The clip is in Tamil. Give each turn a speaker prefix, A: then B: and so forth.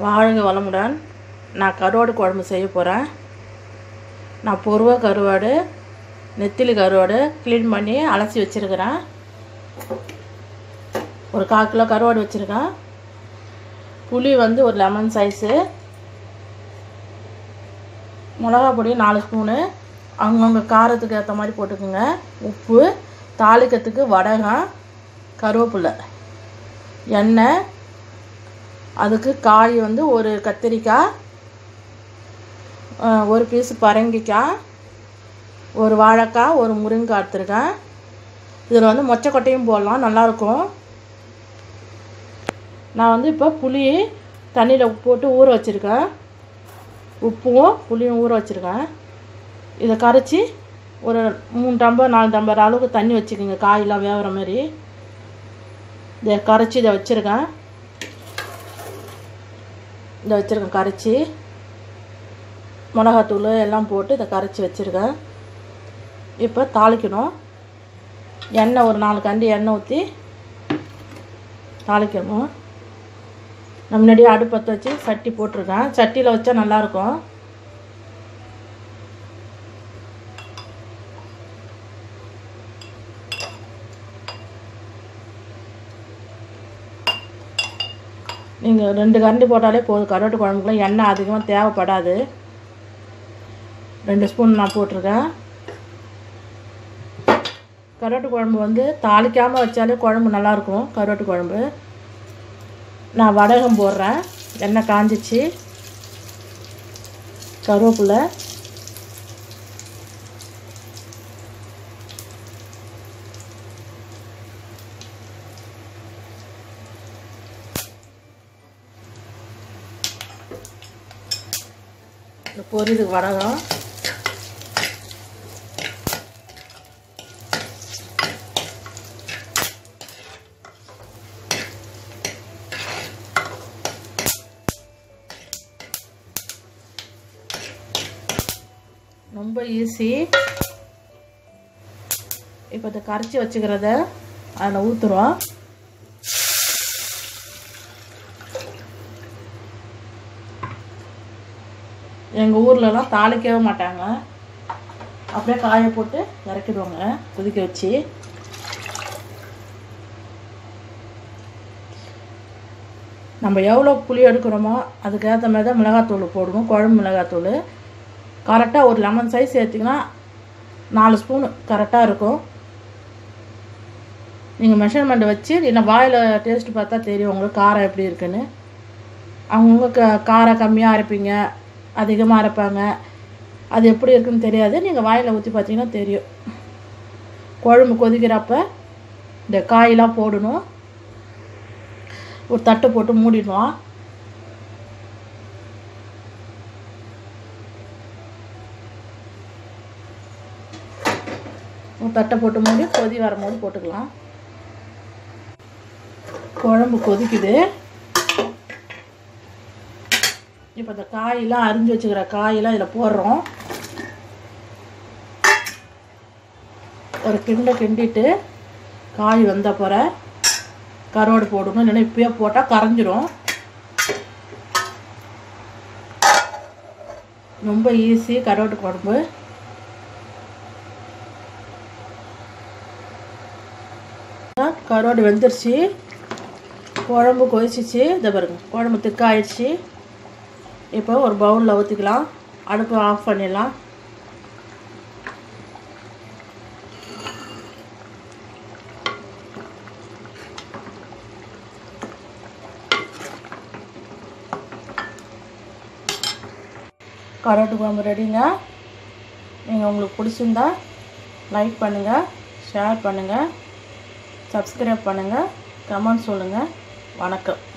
A: வாழ்க வளமுடன் நான் கருவாடு குழம்பு செய்ய போகிறேன் நான் பொருவா கருவாடு நெத்திலி கருவாடு க்ளீன் பண்ணி அலசி வச்சுருக்கிறேன் ஒரு கால் கிலோ கருவாடு வச்சுருக்கேன் புளி வந்து ஒரு லெமன் சைஸு மிளகா பொடி நாலு ஸ்பூனு அவங்கவுங்க காரத்துக்கு ஏற்ற மாதிரி போட்டுக்கோங்க உப்பு தாளிக்கிறதுக்கு வடகம் கருவேப்பிலை எண்ணெய் அதுக்கு காய் வந்து ஒரு கத்திரிக்காய் அஹ், ஒரு பீஸ் பரங்கிக்காய் ஒரு வாழைக்காய் ஒரு முருங்கைக்காய் எடுத்துருக்கேன் இதில் வந்து மொச்சக்கொட்டையும் போடலாம் நல்லாயிருக்கும் நான் வந்து இப்போ புளி தண்ணியில் போட்டு ஊற வச்சுருக்கேன் உப்பும் புளியும் ஊற வச்சுருக்கேன் இதை கரைச்சி ஒரு மூணு டம்பர் நாலு டம்பர் அளவுக்கு தண்ணி வச்சுக்கோங்க காயெல்லாம் வேகிற மாதிரி இதை கரைச்சி இதை வச்சுருக்கேன் இதை வச்சுருக்கேன் கரைச்சி மிளகாத்தூள் எல்லாம் போட்டு இதை கரைச்சி வச்சுருக்கேன் இப்போ தாளிக்கணும் எண்ணெய் ஒரு நாலு கண்டி எண்ணெய் ஊற்றி தாளிக்கணும் நான் முன்னாடியே அடுப்பத்தை வச்சு சட்டி போட்டிருக்கேன் சட்டியில் வச்சா நல்லாயிருக்கும் நீங்கள் ரெண்டு கரண்டி போட்டாலே போதும் கருவாட்டு குழம்புக்குலாம் எண்ணெய் அதிகமாக தேவைப்படாது ரெண்டு ஸ்பூன் நான் போட்டிருக்கேன் கருவாட்டு குழம்பு வந்து தாளிக்காமல் வச்சாலே குழம்பு நல்லாயிருக்கும் கருவாட்டு குழம்பு நான் வடகம் போடுறேன் எண்ணெய் காஞ்சிச்சு கருவேப்பிலை இந்த பொரியுதுக்கு வடகம் ரொம்ப ஈஸி இப்போ இதை கரைச்சி வச்சுக்கிறத அதில் ஊற்றுறோம் எங்கள் ஊர்லலாம் தாளிக்கவே மாட்டாங்க அப்படியே காய போட்டு இறக்கிடுவாங்க கொதிக்க வச்சு நம்ம எவ்வளோ புளி எடுக்கிறோமோ அதுக்கேற்ற மாதிரி தான் மிளகாத்தூள் போடணும் குழம்பு மிளகாத்தூள் கரெக்டாக ஒரு லெமன் சைஸ் சேர்த்திங்கன்னா நாலு ஸ்பூனு கரெக்டாக இருக்கும் நீங்கள் மெஷர்மெண்ட் வச்சு என்ன வாயில் டேஸ்ட் பார்த்தா தெரியும் உங்களுக்கு காரம் எப்படி இருக்குன்னு அவங்கவுங்க க காரம் கம்மியாக அரைப்பீங்க அதிகமாக அரைப்பாங்க அது எப்படி இருக்குன்னு தெரியாது நீங்கள் வாயில் ஊற்றி பார்த்தீங்கன்னா தெரியும் குழம்பு கொதிக்கிறப்ப இந்த காயெல்லாம் போடணும் ஒரு தட்டு போட்டு மூடிடுவோம் ஒரு தட்டை போட்டு மூடி கொதி வரும்போது போட்டுக்கலாம் குழம்பு கொதிக்குது இப்போ இந்த காயெல்லாம் அரிஞ்சு வச்சுக்கிற காயெல்லாம் இதில் போடுறோம் ஒரு கிண்ட கிண்டிட்டு காய் வந்த பிற கருவாடு போடணும் இல்லைன்னா இப்பயே போட்டால் கரைஞ்சிரும் ரொம்ப ஈஸி கருவாட்டு குழம்பு கருவாடு வெந்துருச்சு குழம்பு கொதிச்சிச்சு இதை பாருங்க குழம்பு திக்காயிடுச்சு இப்போ ஒரு பவுலில் ஊற்றிக்கலாம் அடுப்பு ஆஃப் பண்ணிடலாம் கருவாட்டு குழம்பு ரெடிங்க நீங்கள் உங்களுக்கு பிடிச்சிருந்தா லைக் பண்ணுங்கள் ஷேர் பண்ணுங்கள் சப்ஸ்கிரைப் பண்ணுங்கள் கமெண்ட் சொல்லுங்கள் வணக்கம்